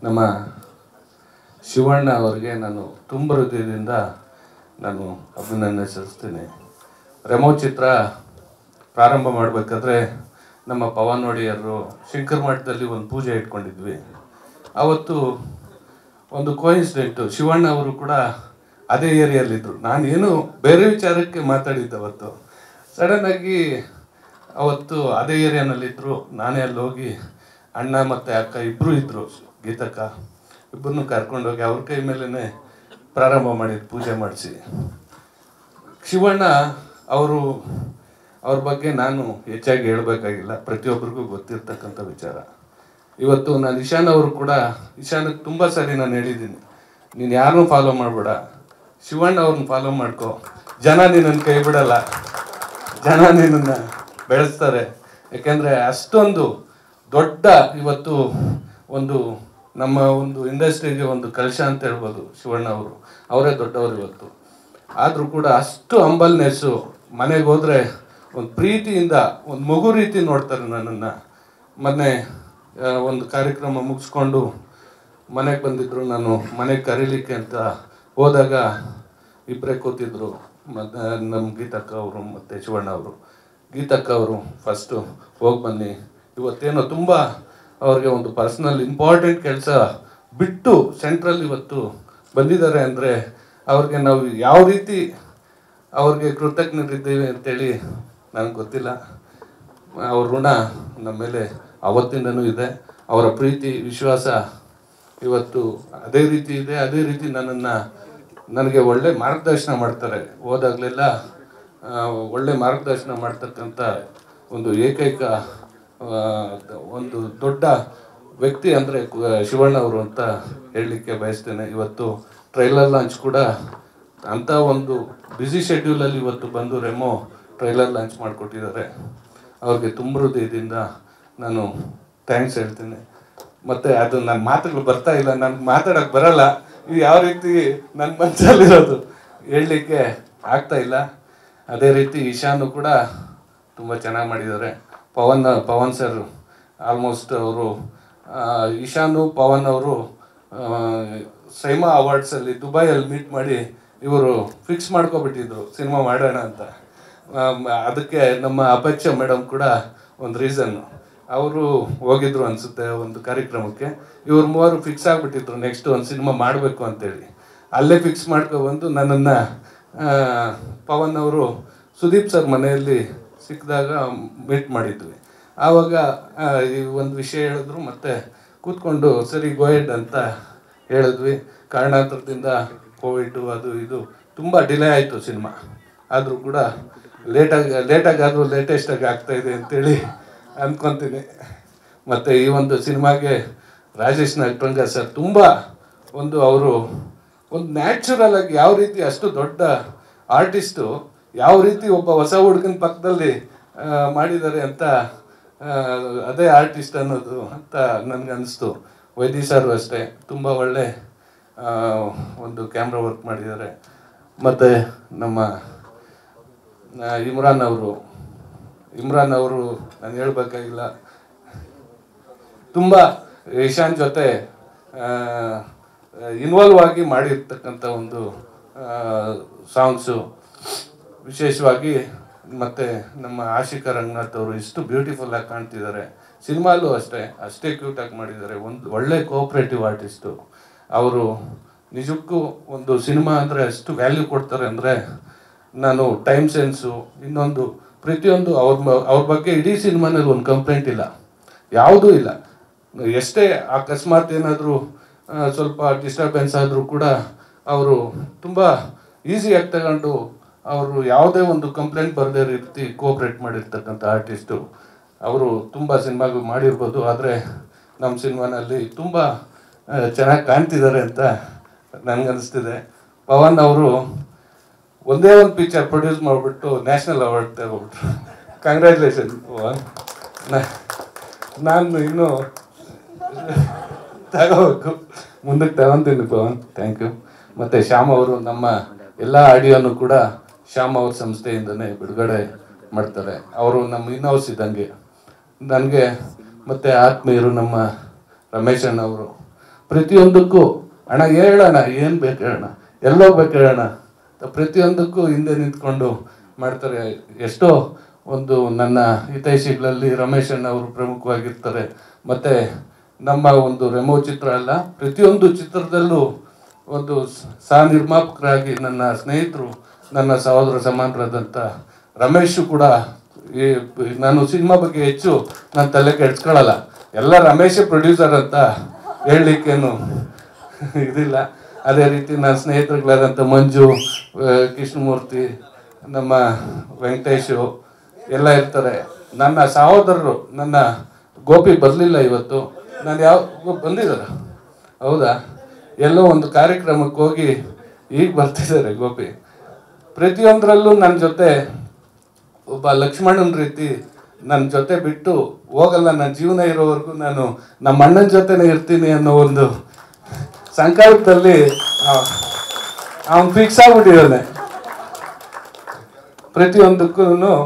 ನಮ್ಮ ಶಿವಣ್ಣ ಅವರಿಗೆ ನಾನು ತುಂಬ ಹೃದಯದಿಂದ ನಾನು ಅಭಿನಂದನೆ ಸಲ್ಲಿಸ್ತೀನಿ ರೆಮೋ ಚಿತ್ರ ಪ್ರಾರಂಭ ಮಾಡಬೇಕಾದ್ರೆ ನಮ್ಮ ಪವನ್ ಒಡೆಯರು ಶಂಕರ್ ಮಠದಲ್ಲಿ ಒಂದು ಪೂಜೆ ಇಟ್ಕೊಂಡಿದ್ವಿ ಅವತ್ತು ಒಂದು ಕೋಇನ್ಸಿಡೆಂಟು ಶಿವಣ್ಣ ಅವರು ಕೂಡ ಅದೇ ಏರಿಯಲ್ಲಿದ್ದರು ನಾನೇನು ಬೇರೆ ವಿಚಾರಕ್ಕೆ ಮಾತಾಡಿದ್ದೆ ಅವತ್ತು ಸಡನ್ನಾಗಿ ಅವತ್ತು ಅದೇ ಏರಿಯಾನಲ್ಲಿದ್ದರು ನಾನೇ ಅಲ್ಲಿ ಹೋಗಿ ಅಣ್ಣ ಮತ್ತು ಅಕ್ಕ ಇಬ್ಬರು ಇದ್ದರು ಗೀತಕ್ಕ ಇಬ್ಬರನ್ನು ಕರ್ಕೊಂಡೋಗಿ ಅವ್ರ ಕೈ ಮೇಲೇ ಪ್ರಾರಂಭ ಮಾಡಿದ್ದು ಪೂಜೆ ಮಾಡಿಸಿ ಶಿವಣ್ಣ ಅವರು ಅವ್ರ ಬಗ್ಗೆ ನಾನು ಹೆಚ್ಚಾಗಿ ಹೇಳಬೇಕಾಗಿಲ್ಲ ಪ್ರತಿಯೊಬ್ಬರಿಗೂ ಗೊತ್ತಿರ್ತಕ್ಕಂಥ ವಿಚಾರ ಇವತ್ತು ನಾನು ಇಶಾನ್ ಅವರು ಕೂಡ ಇಶಾನಕ್ಕೆ ತುಂಬ ಸರಿ ನಾನು ಹೇಳಿದ್ದೀನಿ ನೀನು ಯಾರನ್ನೂ ಫಾಲೋ ಮಾಡಬೇಡ ಶಿವಣ್ಣ ಅವ್ರನ್ನ ಫಾಲೋ ಮಾಡ್ಕೊ ಜನ ನಿನ್ನನ್ನು ಕೈ ಬಿಡಲ್ಲ ಜನ ನಿನ್ನನ್ನು ಬೆಳೆಸ್ತಾರೆ ಯಾಕೆಂದರೆ ಅಷ್ಟೊಂದು ದೊಡ್ಡ ಇವತ್ತು ಒಂದು ನಮ್ಮ ಒಂದು ಇಂಡಸ್ಟ್ರಿಗೆ ಒಂದು ಕಲಶ ಅಂತ ಹೇಳ್ಬೋದು ಶಿವಣ್ಣ ಅವರು ಅವರೇ ದೊಡ್ಡವರು ಇವತ್ತು ಆದರೂ ಕೂಡ ಅಷ್ಟು ಹಂಬಲ್ನೆಸ್ಸು ಮನೆಗೆ ಹೋದರೆ ಒಂದು ಪ್ರೀತಿಯಿಂದ ಒಂದು ಮಗು ರೀತಿ ನೋಡ್ತಾರೆ ನನ್ನನ್ನು ಮೊನ್ನೆ ಆ, ಒಂದು ಕಾರ್ಯಕ್ರಮ ಮುಗಿಸ್ಕೊಂಡು ಮನೆಗೆ ಬಂದಿದ್ದರು ನಾನು ಮನೆಗೆ ಕರೀಲಿಕ್ಕೆ ಅಂತ ಹೋದಾಗ ಇಬ್ಬರೇ ಕೂತಿದ್ರು ಮತ್ತು ನಮ್ಮ ಗೀತಕ್ಕ ಅವರು ಮತ್ತು ಶಿವಣ್ಣ ಅವರು ಗೀತಕ್ಕ ಅವರು ಫಸ್ಟು ಹೋಗಿ ಬನ್ನಿ ಇವತ್ತೇನೋ ತುಂಬ ಅವ್ರಿಗೆ ಒಂದು ಪರ್ಸ್ನಲ್ ಇಂಪಾರ್ಟೆಂಟ್ ಕೆಲಸ ಬಿಟ್ಟು ಸೆಂಟ್ರಲ್ ಇವತ್ತು ಬಂದಿದ್ದಾರೆ ಅಂದರೆ ಅವ್ರಿಗೆ ನಾವು ಯಾವ ರೀತಿ ಅವ್ರಿಗೆ ಕೃತಜ್ಞರಿದ್ದೀವಿ ಅಂತೇಳಿ ನನಗೆ ಗೊತ್ತಿಲ್ಲ ಅವ್ರ ಋಣ ನಮ್ಮ ಮೇಲೆ ಅವತ್ತಿಂದನೂ ಇದೆ ಅವರ ಪ್ರೀತಿ ವಿಶ್ವಾಸ ಇವತ್ತು ಅದೇ ರೀತಿ ಇದೆ ಅದೇ ರೀತಿ ನನ್ನನ್ನು ನನಗೆ ಒಳ್ಳೆ ಮಾರ್ಗದರ್ಶನ ಮಾಡ್ತಾರೆ ಹೋದಾಗಲೆಲ್ಲ ಆ, ಒಳ್ಳೆ ಮಾರ್ಗದರ್ಶನ ಮಾಡ್ತಕ್ಕಂಥ ಒಂದು ಏಕೈಕ ಆ, ಒಂದು ದೊಡ್ಡ ವ್ಯಕ್ತಿ ಅಂದರೆ ಶಿವಣ್ಣ ಅವರು ಅಂತ ಹೇಳಲಿಕ್ಕೆ ಬಯಸ್ತೇನೆ ಇವತ್ತು ಟ್ರೈಲರ್ ಲಾಂಚ್ ಕೂಡ ಅಂಥ ಒಂದು ಬ್ಯುಸಿ ಶೆಡ್ಯೂಲಲ್ಲಿ ಇವತ್ತು ಬಂದು ರೆಮೋ ಟ್ರೈಲರ್ ಲಾಂಚ್ ಮಾಡಿಕೊಟ್ಟಿದ್ದಾರೆ ಅವ್ರಿಗೆ ತುಂಬ ಹೃದಯದಿಂದ ನಾನು ಥ್ಯಾಂಕ್ಸ್ ಹೇಳ್ತೀನಿ ಮತ್ತು ಅದು ನನ್ನ ಮಾತುಗಳು ಬರ್ತಾ ಇಲ್ಲ ನನಗೆ ಮಾತಾಡೋಕ್ಕೆ ಬರಲ್ಲ ಇದು ಯಾವ ರೀತಿ ನನ್ನ ಮನಸ್ಸಲ್ಲಿರೋದು ಹೇಳಲಿಕ್ಕೆ ಆಗ್ತಾ ಇಲ್ಲ ಅದೇ ರೀತಿ ಈಶಾನು ಕೂಡ ತುಂಬ ಚೆನ್ನಾಗಿ ಮಾಡಿದ್ದಾರೆ ಪವನ್ ಪವನ್ ಸರ್ ಆಲ್ಮೋಸ್ಟ್ ಅವರು ಈಶಾನು ಪವನ್ ಅವರು ಸೈಮಾ ಅವಾರ್ಡ್ಸಲ್ಲಿ ದುಬೈಯಲ್ಲಿ ಮೀಟ್ ಮಾಡಿ ಇವರು ಫಿಕ್ಸ್ ಮಾಡ್ಕೊಬಿಟ್ಟಿದ್ರು ಸಿನಿಮಾ ಮಾಡೋಣ ಅಂತ ಆಮ್, ಅದಕ್ಕೆ ನಮ್ಮ ಅಪೇಕ್ಷ ಮೇಡಮ್ ಕೂಡ ಒಂದು ರೀಸನ್ನು ಅವರು ಹೋಗಿದ್ರು ಅನಿಸುತ್ತೆ ಒಂದು ಕಾರ್ಯಕ್ರಮಕ್ಕೆ ಇವ್ರು ಮೂವರು ಫಿಕ್ಸ್ ಆಗಿಬಿಟ್ಟಿದ್ರು ನೆಕ್ಸ್ಟ್ ಒಂದು ಸಿನಿಮಾ ಮಾಡಬೇಕು ಅಂತೇಳಿ ಅಲ್ಲೇ ಫಿಕ್ಸ್ ಮಾಡ್ಕೊಬಂದು ನನ್ನನ್ನು ಪವನ್ ಅವರು ಸುದೀಪ್ ಸರ್ ಮನೆಯಲ್ಲಿ ಸಿಕ್ಕಿದಾಗ ಮೀಟ್ ಮಾಡಿದ್ವಿ ಆವಾಗ ಆ, ಈ ಒಂದು ವಿಷಯ ಹೇಳಿದ್ರು ಮತ್ತೆ ಕೂತ್ಕೊಂಡು ಸರಿ ಗೋಯೆಡ್ ಅಂತ ಹೇಳಿದ್ವಿ ಕಾರಣಾಂತರದಿಂದ ಕೋವಿಡು ಅದು ಇದು ತುಂಬ ಡಿಲೇ ಆಯಿತು ಸಿನಿಮಾ ಆದರೂ ಕೂಡ ಲೇಟಾಗಿ ಲೇಟಾಗಿ ಆದರೂ ಲೇಟೆಸ್ಟಾಗಿ ಆಗ್ತಾ ಇದೆ ಅಂತೇಳಿ ಅಂದ್ಕೊತೀನಿ ಮತ್ತು ಈ ಒಂದು ಸಿನಿಮಾಗೆ ರಾಜೇಶ್ ನಾಗರಂಗ ಸರ್ ತುಂಬ ಒಂದು ಅವರು ಒಂದು ನ್ಯಾಚುರಲ್ ಆಗಿ ಯಾವ ರೀತಿ ಅಷ್ಟು ದೊಡ್ಡ ಆರ್ಟಿಸ್ಟು ಯಾವ ರೀತಿ ಒಬ್ಬ ಹೊಸ ಹುಡುಗನ ಪಕ್ಕದಲ್ಲಿ ಆ, ಮಾಡಿದ್ದಾರೆ ಅಂತ ಆ, ಅದೇ ಆರ್ಟಿಸ್ಟ್ ಅನ್ನೋದು ಅಂತ ನನಗೆ ಅನಿಸ್ತು ವೈದ್ಯ ಸರ್ ಅಷ್ಟೇ ತುಂಬ ಒಳ್ಳೆ ಆ, ಒಂದು ಕ್ಯಾಮ್ರಾ ವರ್ಕ್ ಮಾಡಿದ್ದಾರೆ ಮತ್ತು ನಮ್ಮ ಆ, ಇಮ್ರಾನ್ ಅವರು ಇಮ್ರಾನ್ ಅವರು ನಾನು ಹೇಳ್ಬೇಕಾಗಿಲ್ಲ ತುಂಬ ಇಶಾನ್ ಜೊತೆ ಇನ್ವಾಲ್ವ್ ಆಗಿ ಮಾಡಿರ್ತಕ್ಕಂಥ ಒಂದು ಸಾಂಗ್ಸು ವಿಶೇಷವಾಗಿ ಮತ್ತು ನಮ್ಮ ಆಶಿಕಾ ರಂಗನಾಥ್ ಅವರು ಇಷ್ಟು ಬ್ಯೂಟಿಫುಲ್ ಆಗಿ ಕಾಣ್ತಿದ್ದಾರೆ ಸಿನಿಮಾಲು ಅಷ್ಟೇ ಅಷ್ಟೇ ಕ್ಯೂಟಾಗಿ ಮಾಡಿದ್ದಾರೆ ಒಂದು ಒಳ್ಳೆ ಕೋಆಪ್ರೇಟಿವ್ ಆರ್ಟಿಸ್ಟು ಅವರು ನಿಜಕ್ಕೂ ಒಂದು ಸಿನಿಮಾ ಅಂದರೆ ಅಷ್ಟು ವ್ಯಾಲ್ಯೂ ಕೊಡ್ತಾರೆ ಅಂದರೆ ನಾನು ಟೈಮ್ ಸೆನ್ಸು ಇನ್ನೊಂದು ಪ್ರತಿಯೊಂದು ಅವ್ರ ಮ- ಅವ್ರ ಬಗ್ಗೆ ಇಡೀ ಸಿನಿಮಾನಲ್ಲಿ ಒಂದು ಕಂಪ್ಲೇಂಟ್ ಇಲ್ಲ ಯಾವುದೂ ಇಲ್ಲ ಎಷ್ಟೇ ಅಕಸ್ಮಾತ್ ಏನಾದರೂ ಸ್ವಲ್ಪ ಡಿಸ್ಟರ್ಬೆನ್ಸ್ ಆದರೂ ಕೂಡ ಅವರು ತುಂಬ ಈಸಿಯಾಗಿ ತಗೊಂಡು ಅವರು ಯಾವುದೇ ಒಂದು ಕಂಪ್ಲೇಂಟ್ ಬರದೇ ರೀತಿ ಕೋಆಪ್ರೇಟ್ ಮಾಡಿರ್ತಕ್ಕಂಥ ಆರ್ಟಿಸ್ಟು ಅವರು ತುಂಬ ಸಿನಿಮಾಗಳು ಮಾಡಿರ್ಬೋದು ಆದರೆ ನಮ್ಮ ಸಿನಿಮಾನಲ್ಲಿ ತುಂಬ ಚೆನ್ನಾಗಿ ಕಾಣ್ತಿದ್ದಾರೆ ಅಂತ ನನಗನ್ನಿಸ್ತಿದೆ ಪವನ್ ಅವರು ಒಂದೇ ಒಂದು ಪಿಕ್ಚರ್ ಪ್ರೊಡ್ಯೂಸ್ ಮಾಡಿಬಿಟ್ಟು ನ್ಯಾಷನಲ್ ಅವಾರ್ಡ್ ತಗೊಬಿಟ್ರು ಕಂಗ್ರ್ಯಾಚುಲೇಷನ್ ಪವನ್ ನಾನು ಇನ್ನೂ ತಗೋಬೇಕು ಮುಂದಕ್ಕೆ ತಗೊಂತೀನಿ ಪವನ್ ಥ್ಯಾಂಕ್ ಯು ಮತ್ತು ಶ್ಯಾಮ್ ಅವರು ನಮ್ಮ ಎಲ್ಲ ಆಡಿಯೋನು ಕೂಡ ಶ್ಯಾಮ್ ಅವ್ರ ಸಂಸ್ಥೆಯಿಂದನೇ ಬಿಡುಗಡೆ ಮಾಡ್ತಾರೆ ಅವರು ನಮ್ಮ ಇನ್ಹೌಸ್ ಇದ್ದಂಗೆ ನನಗೆ ಮತ್ತು ಆತ್ಮೀಯರು ನಮ್ಮ ರಮೇಶ್ ಅಣ್ಣ ಅವರು ಪ್ರತಿಯೊಂದಕ್ಕೂ ಅಣ್ಣ ಹೇಳೋಣ ಏನು ಬೇಕು ಹೇಳೋಣ ಎಲ್ಲೋಗ್ಬೇಕು ಹೇಳೋಣ ಪ್ರತಿಯೊಂದಕ್ಕೂ ಹಿಂದೆ ನಿಂತ್ಕೊಂಡು ಮಾಡ್ತಾರೆ ಎಷ್ಟೋ ಒಂದು ನನ್ನ ಹಿತೈಷಿಗಳಲ್ಲಿ ರಮೇಶ್ ಅಣ್ಣ ಅವರು ಪ್ರಮುಖವಾಗಿರ್ತಾರೆ ಮತ್ತು ನಮ್ಮ ಒಂದು ರೆಮೋ ಚಿತ್ರ ಅಲ್ಲ ಪ್ರತಿಯೊಂದು ಚಿತ್ರದಲ್ಲೂ ಒಂದು ಸ- ಸಹ ನಿರ್ಮಾಪಕರಾಗಿ ನನ್ನ ಸ್ನೇಹಿತರು ನನ್ನ ಸಹೋದರ ಸಮಾನರಾದಂಥ ರಮೇಶು ಕೂಡ ಈ ನಾನು ಸಿನಿಮಾ ಬಗ್ಗೆ ಹೆಚ್ಚು ನಾನು ತಲೆ ಕೆಡ್ಸ್ಕೊಳ್ಳಲ್ಲ ಎಲ್ಲ ರಮೇಶೇ ಪ್ರೊಡ್ಯೂಸರ್ ಅಂತ ಹೇಳಲಿಕ್ಕೇನು ಇದಿಲ್ಲ ಅದೇ ರೀತಿ ನನ್ನ ಸ್ನೇಹಿತರುಗಳಾದಂಥ ಮಂಜು ಆ, ಕೃಷ್ಣಮೂರ್ತಿ ನಮ್ಮ ವೆಂಕಟೇಶು ಎಲ್ಲ ಇರ್ತಾರೆ ನನ್ನ ಸಹೋದರರು ನನ್ನ ಗೋಪಿ ಬರಲಿಲ್ಲ ಇವತ್ತು ನಾನು ಯಾವ ಬಂದಿದ್ದಾರೆ ಹೌದಾ ಎಲ್ಲೋ ಒಂದು ಕಾರ್ಯಕ್ರಮಕ್ಕೆ ಹೋಗಿ ಈಗ ಬರ್ತಿದ್ದಾರೆ ಗೋಪಿ ಪ್ರತಿಯೊಂದರಲ್ಲೂ ನನ್ನ ಜೊತೆ ಒಬ್ಬ ಲಕ್ಷ್ಮಣನ ರೀತಿ ನನ್ನ ಜೊತೆ ಬಿಟ್ಟು ಹೋಗಲ್ಲ ನನ್ನ ಜೀವನ ಇರೋವರೆಗೂ ನಾನು ನಮ್ಮ ಅಣ್ಣನ ಜೊತೆನೇ ಇರ್ತೀನಿ ಅನ್ನೋ ಒಂದು ಸಂಕಲ್ಪದಲ್ಲಿ ಅವನು ಫಿಕ್ಸ್ ಆಗ್ಬಿಟ್ಟಿದ್ದಾನೆ ಪ್ರತಿಯೊಂದಕ್ಕೂ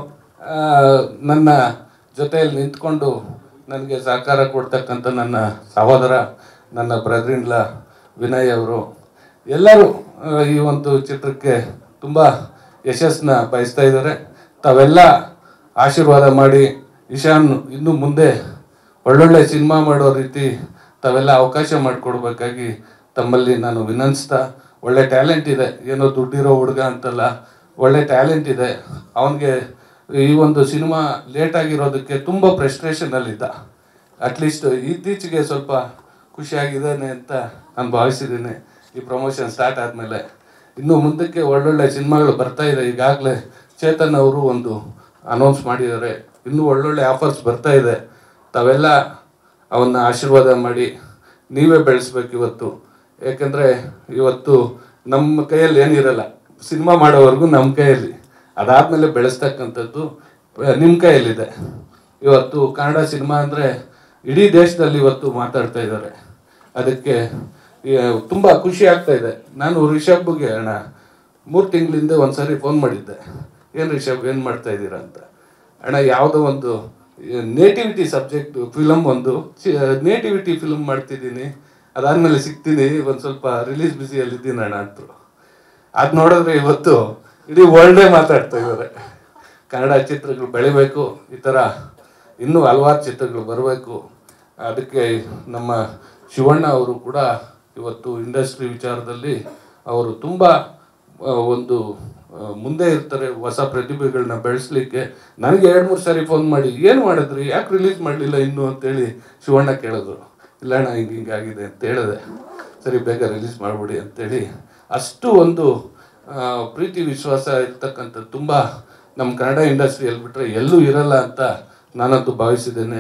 ನನ್ನ ಜೊತೆಯಲ್ಲಿ ನಿಂತ್ಕೊಂಡು ನನಗೆ ಸಹಕಾರ ಕೊಡ್ತಕ್ಕಂಥ ನನ್ನ ಸಹೋದರ ನನ್ನ ಬ್ರದರಿನ್ಲ ವಿನಯ್ ಅವರು ಎಲ್ಲರೂ ಆ, ಈ ಒಂದು ಚಿತ್ರಕ್ಕೆ ತುಂಬ ಯಶಸ್ಸನ್ನ ಬಯಸ್ತಾ ಇದ್ದಾರೆ ತಾವೆಲ್ಲ ಆಶೀರ್ವಾದ ಮಾಡಿ ಇಶಾನ್ ಇನ್ನು ಮುಂದೆ ಒಳ್ಳೊಳ್ಳೆ ಸಿನಿಮಾ ಮಾಡೋ ರೀತಿ ತಾವೆಲ್ಲ ಅವಕಾಶ ಮಾಡಿಕೊಡ್ಬೇಕಾಗಿ ತಮ್ಮಲ್ಲಿ ನಾನು ವಿನಂತಿಸ್ತಾ ಒಳ್ಳೆ ಟ್ಯಾಲೆಂಟ್ ಇದೆ ಏನೋ ದುಡ್ಡಿರೋ ಹುಡುಗ ಅಂತಲ್ಲ ಒಳ್ಳೆ ಟ್ಯಾಲೆಂಟ್ ಇದೆ ಅವನಿಗೆ ಈ ಒಂದು ಸಿನಿಮಾ ಲೇಟ್ ಆಗಿರೋದಕ್ಕೆ ತುಂಬ ಫ್ರಸ್ಟ್ರೇಷನಲ್ಲಿದ್ದ ಅಟ್ಲೀಸ್ಟ್ ಇತ್ತೀಚೆಗೆ ಸ್ವಲ್ಪ ಖುಷಿಯಾಗಿದ್ದಾನೆ ಅಂತ ನಾನು ಭಾವಿಸಿದ್ದೀನಿ ಈ ಪ್ರಮೋಷನ್ ಸ್ಟಾರ್ಟ್ ಆದಮೇಲೆ ಇನ್ನು ಮುಂದಕ್ಕೆ ಒಳ್ಳೊಳ್ಳೆ ಸಿನಿಮಾಗಳು ಬರ್ತಾ ಇದೆ ಈಗಾಗಲೇ ಚೇತನ್ ಅವರು ಒಂದು ಅನೌನ್ಸ್ ಮಾಡಿದ್ದಾರೆ ಇನ್ನೂ ಒಳ್ಳೊಳ್ಳೆ ಆಫರ್ಸ್ ಬರ್ತಾ ಇದೆ ತಾವೆಲ್ಲ ಅವನ್ನ ಆಶೀರ್ವಾದ ಮಾಡಿ ನೀವೇ ಬೆಳೆಸ್ಬೇಕು ಇವತ್ತು ಯಾಕಂದರೆ ಇವತ್ತು ನಮ್ಮ ಕೈಯಲ್ಲಿ ಏನಿರಲ್ಲ ಸಿನಿಮಾ ಮಾಡೋವರೆಗೂ ನಮ್ಮ ಕೈಯಲ್ಲಿ ಅದಾದಮೇಲೆ ಬೆಳೆಸ್ತಕ್ಕಂಥದ್ದು ನಿಮ್ಮ ಕೈಯಲ್ಲಿದೆ ಇವತ್ತು ಕನ್ನಡ ಸಿನಿಮಾ ಅಂದರೆ ಇಡೀ ದೇಶದಲ್ಲಿ ಇವತ್ತು ಮಾತಾಡ್ತಾ ಇದ್ದಾರೆ ಅದಕ್ಕೆ ಈ, ತುಂಬ ಖುಷಿ ಆಗ್ತಾ ಇದೆ ನಾನು ರಿಷಬ್ಗೆ ಅಣ್ಣ ಮೂರು ತಿಂಗಳಿಂದ ಒಂದ್ಸರಿ ಫೋನ್ ಮಾಡಿದ್ದೆ ಏನು ರಿಷಬ್ ಏನು ಮಾಡ್ತಾ ಇದ್ದೀರಾ ಅಂತ ಅಣ್ಣ ಯಾವುದೋ ಒಂದು ನೇಟಿವಿಟಿ ಸಬ್ಜೆಕ್ಟ್ ಫಿಲಮ್ ಒಂದು ನೇಟಿವಿಟಿ ಫಿಲಮ್ ಮಾಡ್ತಿದ್ದೀನಿ ಅದಾದಮೇಲೆ ಸಿಗ್ತೀನಿ ಒಂದು ಸ್ವಲ್ಪ ರಿಲೀಸ್ ಬ್ಯುಸಿಯಲ್ಲಿದ್ದೀನಿ ಅಣ್ಣ ಅಂತರು ಅದು ನೋಡಿದ್ರೆ ಇವತ್ತು ಇಡೀ ವರ್ಲ್ಡೇ ಮಾತಾಡ್ತಾ ಇದ್ದಾರೆ ಕನ್ನಡ ಚಿತ್ರಗಳು ಬೆಳಿಬೇಕು ಈ ಥರ ಇನ್ನೂ ಹಲವಾರು ಚಿತ್ರಗಳು ಬರಬೇಕು ಅದಕ್ಕೆ ನಮ್ಮ ಶಿವಣ್ಣ ಅವರು ಕೂಡ ಇವತ್ತು ಇಂಡಸ್ಟ್ರಿ ವಿಚಾರದಲ್ಲಿ ಅವರು ತುಂಬ ಆ, ಒಂದು ಆ, ಮುಂದೆ ಇರ್ತಾರೆ ಹೊಸ ಪ್ರತಿಭೆಗಳನ್ನ ಬೆಳೆಸಲಿಕ್ಕೆ ನನಗೆ ಎರಡು ಮೂರು ಸಾರಿ ಫೋನ್ ಮಾಡಿ ಏನು ಮಾಡಿದ್ರಿ ಯಾಕೆ ರಿಲೀಸ್ ಮಾಡಲಿಲ್ಲ ಇನ್ನೂ ಅಂತೇಳಿ ಶಿವಣ್ಣ ಕೇಳಿದ್ರು ಇಲ್ಲ ಅಣ್ಣ ಹಿಂಗೆ ಹಿಂಗಾಗಿದೆ ಅಂತ ಹೇಳಿದೆ ಸರಿ ಬೇಗ ರಿಲೀಸ್ ಮಾಡಿಬಿಡಿ ಅಂತೇಳಿ ಅಷ್ಟು ಒಂದು ಆ, ಪ್ರೀತಿ ವಿಶ್ವಾಸ ಇರ್ತಕ್ಕಂಥದ್ದು ತುಂಬ ನಮ್ಮ ಕನ್ನಡ ಇಂಡಸ್ಟ್ರಿಯಲ್ಲಿ ಬಿಟ್ಟರೆ ಎಲ್ಲೂ ಇರಲ್ಲ ಅಂತ ನಾನಂತೂ ಭಾವಿಸಿದ್ದೇನೆ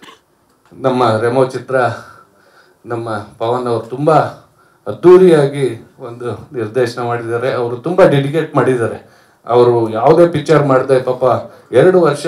ನಮ್ಮ ರೆಮೋ ಚಿತ್ರ ನಮ್ಮ ಪವನ್ ಅವರು ತುಂಬ ಅದ್ಧೂರಿಯಾಗಿ ಒಂದು ನಿರ್ದೇಶನ ಮಾಡಿದ್ದಾರೆ ಅವರು ತುಂಬ ಡೆಡಿಕೇಟ್ ಮಾಡಿದ್ದಾರೆ ಅವರು ಯಾವುದೇ ಪಿಕ್ಚರ್ ಮಾಡಿದೆ ಪಾಪ ಎರಡು ವರ್ಷ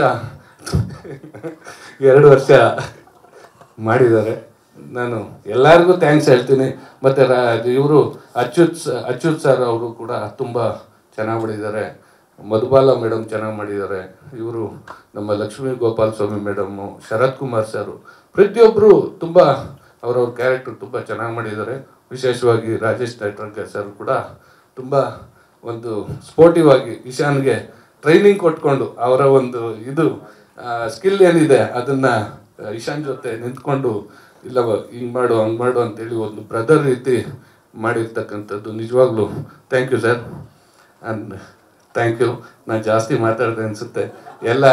ಎರಡು ವರ್ಷ ಮಾಡಿದ್ದಾರೆ ನಾನು ಎಲ್ಲರಿಗೂ ಥ್ಯಾಂಕ್ಸ್ ಹೇಳ್ತೀನಿ ಮತ್ತು ಇವರು ಅಚ್ಯುತ್ ಸ- ಅಚ್ಯುತ್ ಸರ್ ಅವರು ಕೂಡ ತುಂಬ ಚೆನ್ನಾಗಿ ಮಾಡಿದ್ದಾರೆ ಮಧುಬಾಲ ಮೇಡಮ್ ಚೆನ್ನಾಗಿ ಮಾಡಿದ್ದಾರೆ ಇವರು ನಮ್ಮ ಲಕ್ಷ್ಮೀ ಗೋಪಾಲ್ ಸ್ವಾಮಿ ಮೇಡಮ್ಮು ಶರತ್ ಕುಮಾರ್ ಸರು ಪ್ರತಿಯೊಬ್ಬರು ತುಂಬ ಅವರವ್ರ ಕ್ಯಾರೆಕ್ಟರ್ ತುಂಬ ಚೆನ್ನಾಗಿ ಮಾಡಿದ್ದಾರೆ ವಿಶೇಷವಾಗಿ ರಾಜೇಶ್ ನೈಟ್ರಂಕ ಸರ್ ಕೂಡ ತುಂಬ ಒಂದು ಸ್ಪೋರ್ಟಿವ್ ಆಗಿ ಇಶಾನ್ಗೆ ಟ್ರೈನಿಂಗ್ ಕೊಟ್ಕೊಂಡು ಅವರ ಒಂದು ಇದು ಸ್ಕಿಲ್ ಏನಿದೆ ಅದನ್ನ ಆ, ಇಶಾನ್ ಜೊತೆ ನಿಂತ್ಕೊಂಡು ಇಲ್ಲ ಹಿಂಗೆ ಮಾಡು ಹಂಗೆ ಮಾಡು ಅಂತೇಳಿ ಒಂದು ಬ್ರದರ್ ರೀತಿ ಮಾಡಿರ್ತಕ್ಕಂಥದ್ದು ನಿಜವಾಗ್ಲೂ thank you sir and thank you ನಾನು ಜಾಸ್ತಿ ಮಾತಾಡಿದೆ ಅನಿಸುತ್ತೆ ಎಲ್ಲ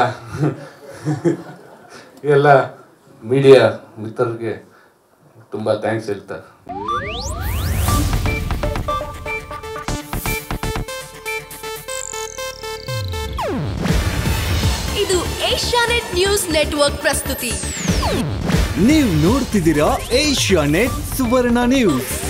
ಎಲ್ಲ ಮೀಡಿಯಾ ಮಿತ್ರರಿಗೆ ತುಂಬ ಥ್ಯಾಂಕ್ಸ್ ಹೇಳ್ತಾರೆ ಇದು ಏಷ್ಯಾನೆಟ್ ನ್ಯೂಸ್ ನೆಟ್ವರ್ಕ್ ಪ್ರಸ್ತುತಿ ನೀವು ನೋಡ್ತಿದ್ದೀರಾ ಏಷ್ಯಾ ನೆಟ್ ಸುವರ್ಣ ನ್ಯೂಸ್